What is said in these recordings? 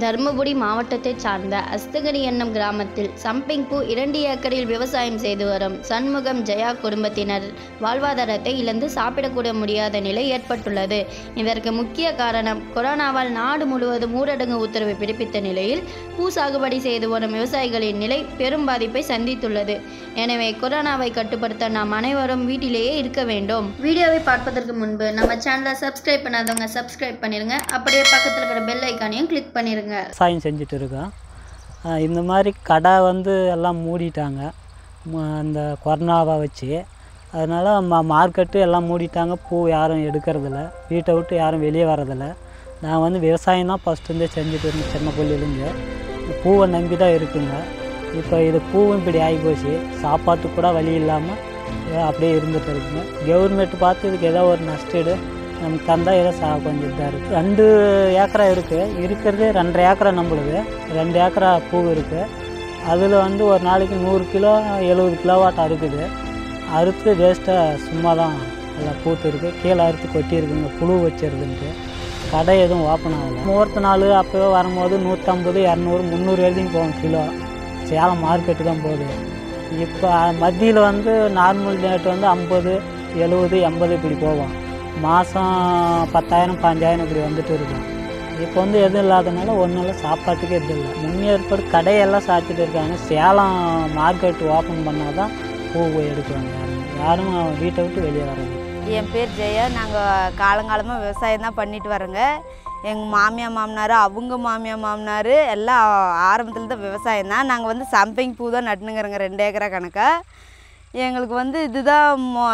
தருமபுரி மாவட்டத்தைச் சார்ந்த அஸ்தகடி என்னும் கிராமத்தில் சம்பிங் பூ இரண்டு ஏக்கரில் விவசாயம் செய்து வரும் சண்முகம் ஜெயா குடும்பத்தினர் வாழ்வாதாரத்தை இழந்து சாப்பிடக்கூட முடியாத நிலை ஏற்பட்டுள்ளது இதற்கு முக்கிய காரணம் கொரோனாவால் நாடு முழுவதும் ஊரடங்கு உத்தரவு பிறப்பித்த நிலையில் பூ சாகுபடி செய்து வரும் விவசாயிகளின் நிலை பெரும் பாதிப்பை சந்தித்துள்ளது எனவே கொரோனாவை கட்டுப்படுத்த நாம் அனைவரும் வீட்டிலேயே இருக்க வேண்டும் வீடியோவை பார்ப்பதற்கு முன்பு நம்ம சேனலை சப்ஸ்கிரைப் பண்ணாதவங்க சப்ஸ்கிரைப் பண்ணிருங்க அப்படியே பக்கத்தில் இருக்கிற பெல் ஐக்கானையும் கிளிக் பண்ணிருங்க விவசாயம் செஞ்சுட்டு இருக்கோம் அஹ் இந்த மாதிரி கடை வந்து எல்லாம் மூடிட்டாங்க ம- அந்த கொரோனாவை வச்சு அதனால் மா மார்க்கெட்டு எல்லாம் மூடிட்டாங்க பூ யாரும் எடுக்கிறதில்ல வீட்டை விட்டு யாரும் வெளியே வரதில்ல நான் வந்து விவசாயம் தான் ஃபஸ்ட்டு இருந்தே செஞ்சுட்டு இருந்தேன் சின்ன பிள்ளையிலேருந்து பூவை நம்பி தான் இருக்குங்க இப்போ இது பூவும் இப்படி ஆகி போச்சு சாப்பாட்டுக்கு கூட வழி இல்லாமல் அப்படியே இருந்துட்டு இருக்குங்க கவர்மெண்ட் பார்த்து இதுக்கு ஏதோ ஒரு நஷ்டீடு நமக்கு தந்தால் ஏதோ சா கொஞ்சம் இதாக இருக்குது ரெண்டு ஏக்கரா இருக்குது இருக்கிறது ரெண்டரை ஏக்கரா நம்மளுது ரெண்டு ஏக்கரா பூ இருக்குது அதில் வந்து ஒரு நாளைக்கு நூறு கிலோ எழுபது கிலோவாட்டம் இருக்குது அறுத்து வேஸ்ட்டாக சும்மா தான் எல்லாம் பூத்து இருக்குது கீழே அறுத்து கொட்டி இருக்குங்க புழு வச்சிருதுன்ட்டு கடை எதுவும் ஓப்பன் ஆகலை முகூர்த்த நாள் அப்போவே வரும்போது நூற்றம்பது இரநூறு முந்நூறு எழுதியும் போகும் கிலோ சேலம் மார்க்கெட்டு தான் போகுது இப்போ மத்தியில் வந்து நார்மல் ரேட் வந்து ஐம்பது எழுபது எண்பது இப்படி போகும் மாதம் பத்தாயிரம் பாஞ்சாயிரம் இப்படி வந்துட்டு இருக்கும் இப்போ வந்து எதுவும் இல்லாதனால ஒன்றும் சாப்பாட்டுக்கே இது இல்லை முன்னேற்பாடு கடையெல்லாம் சாத்திட்டு இருக்காங்க சேலம் மார்க்கெட் ஓப்பன் பண்ணால் தான் பூ எடுக்குவாங்க யாரும் யாரும் வீட்டை விட்டு வெளியே வர்றது என் பேர் ஜெயா நாங்கள் காலங்காலமாக விவசாயம் தான் பண்ணிட்டு வரோங்க எங்கள் மாமியார் மாமனார் அவங்க மாமியார் மாமனார் எல்லாம் ஆரம்பத்தில் தான் விவசாயம் தான் நாங்கள் வந்து சம்பங்கி பூ தான் நட்டுனுங்கிறோங்க ரெண்டு ஏக்கரா கணக்காக எங்களுக்கு வந்து இதுதான்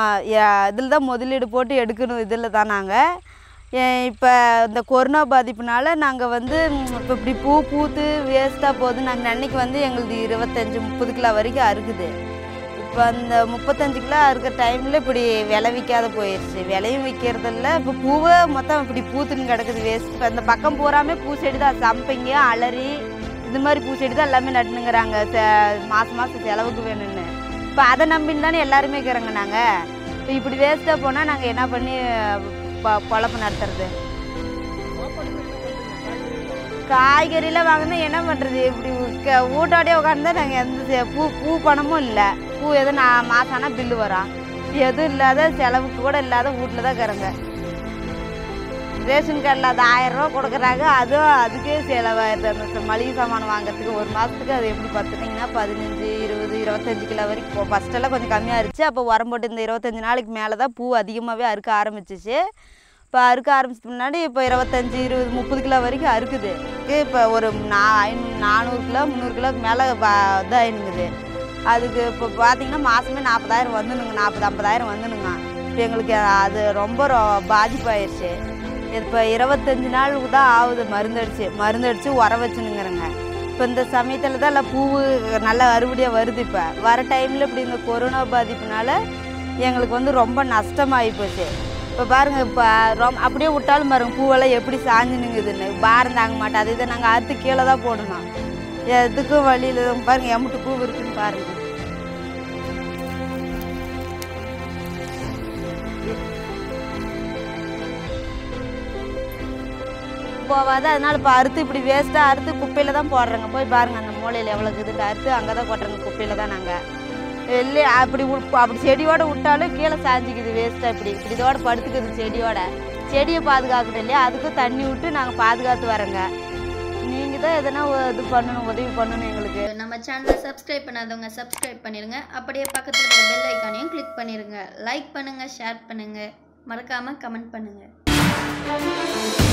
இதில் தான் முதலீடு போட்டு எடுக்கணும் இதில் தான் நாங்கள் இப்போ இந்த கொரோனா பாதிப்புனால நாங்கள் வந்து இப்போ இப்படி பூ பூத்து வேஸ்ட்டாக போகுது நாங்கள் அன்னைக்கு வந்து எங்களுது இருபத்தஞ்சி முப்பது கிலோ வரைக்கும் அறுக்குது இப்போ அந்த முப்பத்தஞ்சு கிலோ இருக்கிற டைமில் இப்படி விலை விற்காத போயிடுச்சு விலையும் விற்கிறதில்ல இப்போ பூவே மொத்தம் இப்படி பூத்துன்னு கிடக்குது வேஸ்ட் இப்போ இந்த பக்கம் பூராமே பூ செடி தான் சம்பங்கி அலரி இது மாதிரி பூ செடி தான் எல்லாமே நட்டுனுங்கிறாங்க செ மாதம் மாதம் செலவுக்கு வேணும்னு இப்போ அதை நம்பின்னு தானே எல்லாருமே இருக்கிறோங்க நாங்கள் இப்போ இப்படி வேஸ்ட்டாக போனால் நாங்கள் என்ன பண்ணி ப பொழப்பு நடத்துறது காய்கறிலாம் வாங்கினா என்ன பண்ணுறது இப்படி க- வீட்டோடயே உட்காந்து நாங்கள் எந்த செ- பூ பூ பணமும் இல்லை பூ எதுவும் நான் மாதம் ஆனால் பில்லு வரும் எதுவும் இல்லாத செலவுக்கு கூட இல்லாத வீட்டில் தான் இருக்கிறோங்க ரேஷன் கார்டில் அது ஆயிரம் ரூபா கொடுக்குறாங்க அதுவும் அதுக்கே செலவாயிருது அந்த ச- மளிகை சாமான் வாங்குறதுக்கு ஒரு மாதத்துக்கு அது எப்படி பார்த்துட்டிங்கன்னா பதினஞ்சு இருபது இருபத்தஞ்சு கிலோ வரைக்கும் இப்போ ஃபஸ்ட்டெல்லாம் கொஞ்சம் கம்மியாக இருந்துச்சு அப்போ வரும்போது இந்த இருபத்தஞ்சு நாளைக்கு மேலே தான் பூ அதிகமாகவே அறுக்க ஆரம்பிச்சிச்சு இப்போ அறுக்க ஆரம்பிச்ச முன்னாடி இப்போ இருபத்தஞ்சி இருபது முப்பது கிலோ வரைக்கும் அறுக்குது இப்போ ஒரு நா ஐநூ- நானூறு கிலோ முந்நூறு கிலோக்கு மேலே இதாகினுங்குது அதுக்கு இப்போ பார்த்தீங்கன்னா மாதமே நாற்பதாயிரம் வந்துனுங்க நாற்பது ஐம்பதாயிரம் வந்துனுங்க இப்போ எங்களுக்கு அது ரொம்ப ரொ- பாதிப்பாயிருச்சு இப்போ இருபத்தஞ்சி நாளுக்கு தான் ஆகுது மருந்தடிச்சு மருந்தடிச்சு உர வச்சுனுங்கிறேங்க இப்போ இந்த சமயத்தில் தான் எல்லாம் பூவு நல்லா அறுவடையாக வருது இப்போ வர டைமில் இப்படி இந்த கொரோனா பாதிப்புனால எங்களுக்கு வந்து ரொம்ப நஷ்டமாகி போச்சு இப்போ பாருங்கள் இப்போ ரொம்ப அப்படியே விட்டாலும் பாருங்க பூவெல்லாம் எப்படி சாஞ்சு நிற்குதுன்னு பாரம் தாங்க மாட்டேன் அது இதை நாங்கள் அறுத்து கீழே தான் போடணும் எதுக்கும் வழியில் பாருங்கள் எம்பிட்டு பூ இருக்குன்னு பாருங்கள் போகாது அதனால இப்போ அறுத்து இப்படி வேஸ்ட்டாக அறுத்து குப்பையில் தான் போடுறோங்க போய் பாருங்கள் அந்த மூலையில் எவ்வளோ இருக்குதுன்னு அறுத்து அங்கே தான் கொட்டுறோங்க குப்பையில் தான் நாங்கள் வெளியே அப்படி உட்- அப்படி செடியோட விட்டாலும் கீழே சாஞ்சிக்குது வேஸ்ட்டாக இப்படி இப்படி இதோட படுத்துக்குது செடியோட செடியை பாதுகாக்கணும் இல்லையா அதுக்கும் தண்ணி விட்டு நாங்கள் பாதுகாத்து வரோங்க நீங்கள் தான் எதனா ஒ- இது பண்ணணும் உதவி பண்ணணும் எங்களுக்கு நம்ம சேனலை சப்ஸ்கிரைப் பண்ணாதவங்க சப்ஸ்கிரைப் பண்ணிருங்க அப்படியே பக்கத்தில் இருக்கிற பெல் ஐக்கானையும் கிளிக் பண்ணிருங்க லைக் பண்ணுங்க ஷேர் பண்ணுங்க மறக்காம கமெண்ட் பண்ணுங்க